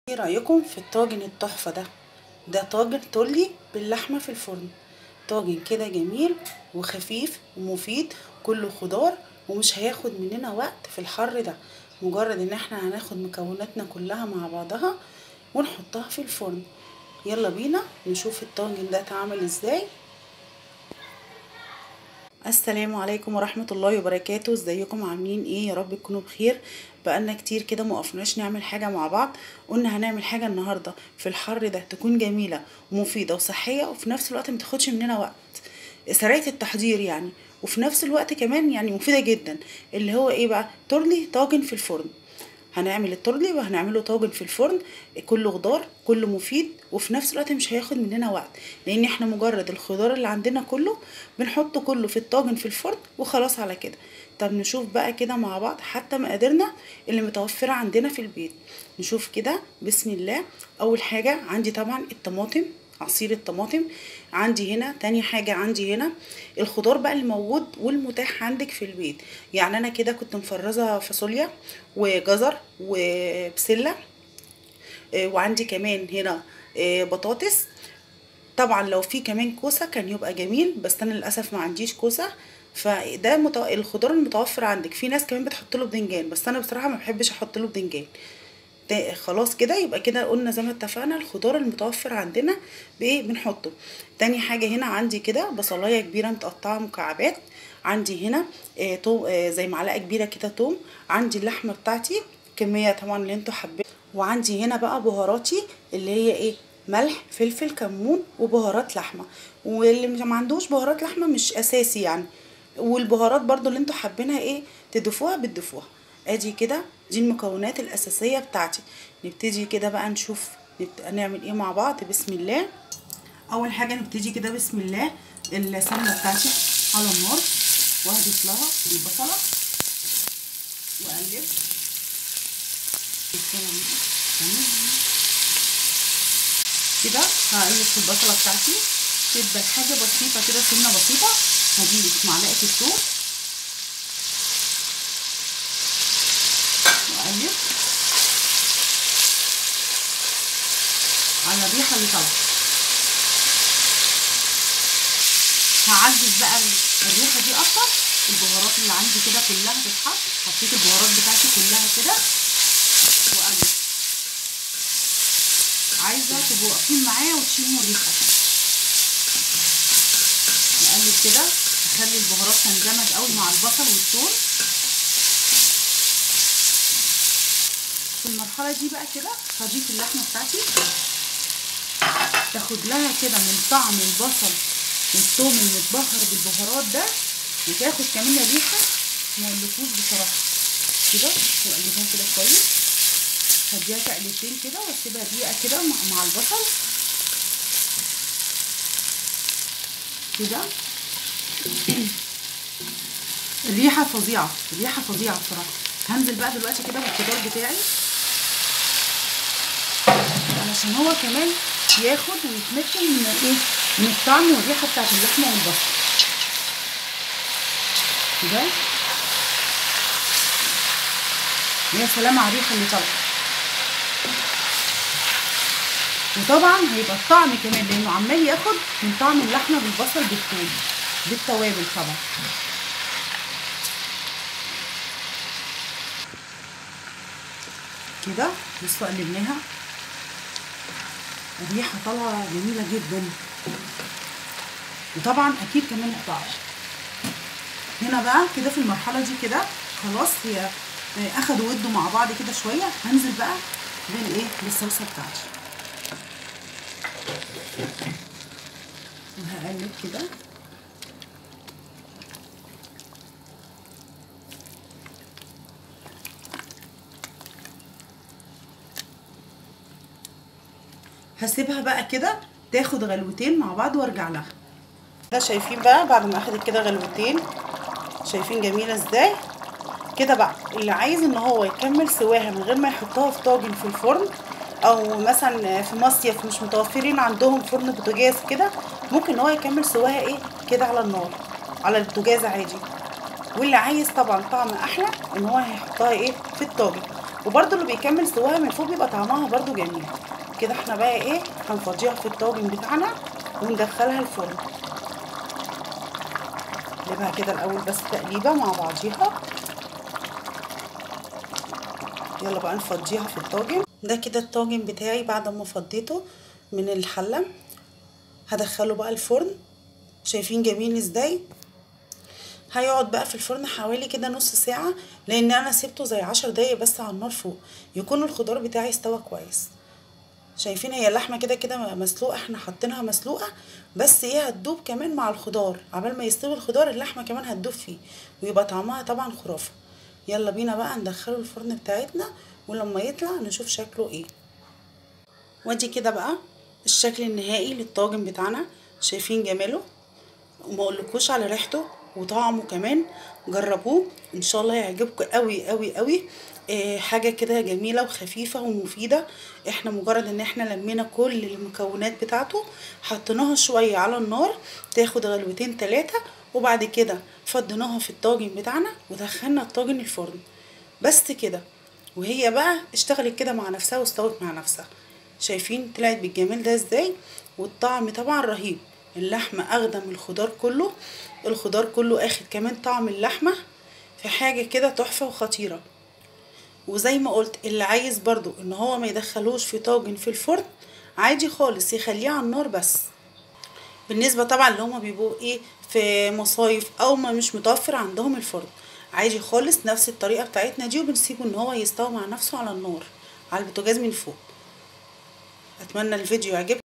ايه رأيكم في الطاجن التحفة ده ده طاجن تولي باللحمة في الفرن طاجن كده جميل وخفيف ومفيد كله خضار ومش هياخد مننا وقت في الحر ده مجرد ان احنا هناخد مكوناتنا كلها مع بعضها ونحطها في الفرن يلا بينا نشوف الطاجن ده اتعمل ازاي السلام عليكم ورحمة الله وبركاته ازيكم عاملين ايه يا رب تكونوا بخير بقالنا كتير كده موقفناش نعمل حاجة مع بعض قلنا هنعمل حاجة النهاردة في الحر ده تكون جميلة ومفيدة وصحية وفي نفس الوقت متاخدش مننا وقت سريعة التحضير يعني وفي نفس الوقت كمان يعني مفيدة جدا اللي هو ايه بقى تورلي طاجن في الفرن هنعمل التورلي وهنعمله طاجن في الفرن كله خضار كله مفيد وفي نفس الوقت مش هياخد مننا وقت لان احنا مجرد الخضار اللي عندنا كله بنحطه كله في الطاجن في الفرن وخلاص على كده طب نشوف بقى كده مع بعض حتى مقاديرنا اللي متوفرة عندنا في البيت نشوف كده بسم الله اول حاجة عندي طبعا الطماطم عصير الطماطم عندي هنا تاني حاجة عندي هنا الخضار بقى الموجود والمتاح عندك في البيت يعني انا كده كنت مفرزة فاصوليا وجزر وبسلة وعندي كمان هنا بطاطس طبعا لو في كمان كوسة كان يبقى جميل بس انا للأسف ما عنديش كوسة فده متو... الخضار المتوفر عندك في ناس كمان بتحط له بدنجان بس انا بصراحة ما بحبش احط له بدنجان خلاص كده يبقى كده قلنا زي ما اتفقنا الخضار المتوفر عندنا بايه بنحطه تاني حاجه هنا عندي كده بصلايه كبيره متقطعه مكعبات عندي هنا آه توم آه زي معلقه كبيره كده توم عندي اللحمه بتاعتي كميه طبعا اللي انتوا حابين وعندي هنا بقى بهاراتي اللي هي ايه ملح فلفل كمون وبهارات لحمه واللي ما عندوش بهارات لحمه مش اساسي يعني والبهارات برضو اللي انتوا حابينها ايه تضيفوها بتضيفوها ادي كده دي المكونات الاساسيه بتاعتي نبتدي كده بقى نشوف نعمل ايه مع بعض بسم الله اول حاجه نبتدي كده بسم الله السمنه بتاعتي على النار واهدف لها البصله واقلب كده هقلب في البصله بتاعتي تبقى حاجه بسيطه كده سنه بسيطه هجيب معلقه الثوم واقلب على الريحه اللي طالعه هعزز بقى الريحه دي اكتر البهارات اللي عندي كده كلها تتحط حطيت البهارات بتاعتي كلها كده واقلب عايزه تبقوا واقفين معايا وتشموا الريحه نقلب كده اخلي البهارات تندمج قوي مع البصل والثوم في المرحله دي بقى كده هضيف اللحمه بتاعتي تاخد لها كده من طعم البصل والثوم المتبهر بالبهارات ده وتاخد كمان الريحه ما اقولكوش بصراحه كده واقلبها كده كويس هديها تقلبتين كده واسيبها دقيقه كده مع, مع البصل كده الريحه فظيعه الريحه فظيعه بصراحه هنزل بقى دلوقتي كده بالخضار بتاعي علشان هو كمان ياخد ويتمكن من الايه من الطعم والريحه بتاعت اللحمه والبصل كده يا سلام على الريحه اللي طالعه وطبعا هيبقى الطعم كمان لانه عمال ياخد من طعم اللحمه بالبصل بالثوم بالتوابل طبعا كده بصوا قلبناها الريحه طالعه جميله جدا وطبعا اكيد كمان الطعم هنا بقى كده في المرحله دي كده خلاص هي اخدوا ودوا مع بعض كده شويه هنزل بقى بالايه بالصلصه بتاعتي وهقلب كده هسيبها بقى كده تاخد غلوتين مع بعض وارجع لها كده شايفين بقى بعد ما اخدت كده غلوتين شايفين جميله ازاي كده بقى اللي عايز ان هو يكمل سواها من غير ما يحطها في طاجن في الفرن او مثلا في مصيف مش متوفرين عندهم فرن بوتاجاز كده ممكن ان هو يكمل سواها ايه كده على النار على البوتاجاز عادي واللي عايز طبعا طعم احلى ان هو هيحطها ايه في الطاجن وبرده اللي بيكمل سواها من فوق بيبقى طعمها برده جميل كده احنا بقى ايه هنفضيها في الطاجن بتاعنا وندخلها الفرن نقلبها كده الاول بس تقليبه مع بعضيها يلا بقى نفضيها في الطاجن ده كده الطاجن بتاعي بعد ما فضيته من الحله هدخله بقى الفرن شايفين جميل ازاي هيقعد بقى في الفرن حوالي كده نص ساعة لان انا سيبته زي عشر دقايق بس على النار فوق يكون الخضار بتاعي استوى كويس شايفين هي اللحمه كده كده مسلوقه احنا حاطينها مسلوقه بس ايه هتدوب كمان مع الخضار عبال ما يستوي الخضار اللحمه كمان هتدوب فيه ويبقى طعمها طبعا خرافه يلا بينا بقى ندخله الفرن بتاعتنا ولما يطلع نشوف شكله ايه وادي كده بقى الشكل النهائي للطاجن بتاعنا شايفين جماله وما اقولكوش على ريحته وطعمه كمان جربوه ان شاء الله هيعجبكم قوي قوي قوي إيه حاجة كده جميلة وخفيفة ومفيدة احنا مجرد ان احنا لمينا كل المكونات بتاعته حطيناها شوية على النار تاخد غلوتين تلاتة وبعد كده فضيناها في الطاجن بتاعنا ودخلنا الطاجن الفرن بس كده وهي بقى اشتغلت كده مع نفسها واستوت مع نفسها شايفين طلعت بالجمال ده ازاي والطعم طبعا رهيب اللحمة اخدة من الخضار كله الخضار كله اخد كمان طعم اللحمة في حاجة كده تحفة وخطيرة وزي ما قلت اللي عايز برضو ان هو ما يدخلوش في طاجن في الفرن عادي خالص يخليه على النار بس بالنسبة طبعا اللي هما بيبقوا ايه في مصايف او ما مش متوفر عندهم الفرن عادي خالص نفس الطريقة بتاعتنا دي وبنسيبه ان هو يستوي مع نفسه على النار على البوتاجاز من فوق اتمنى الفيديو يعجبكم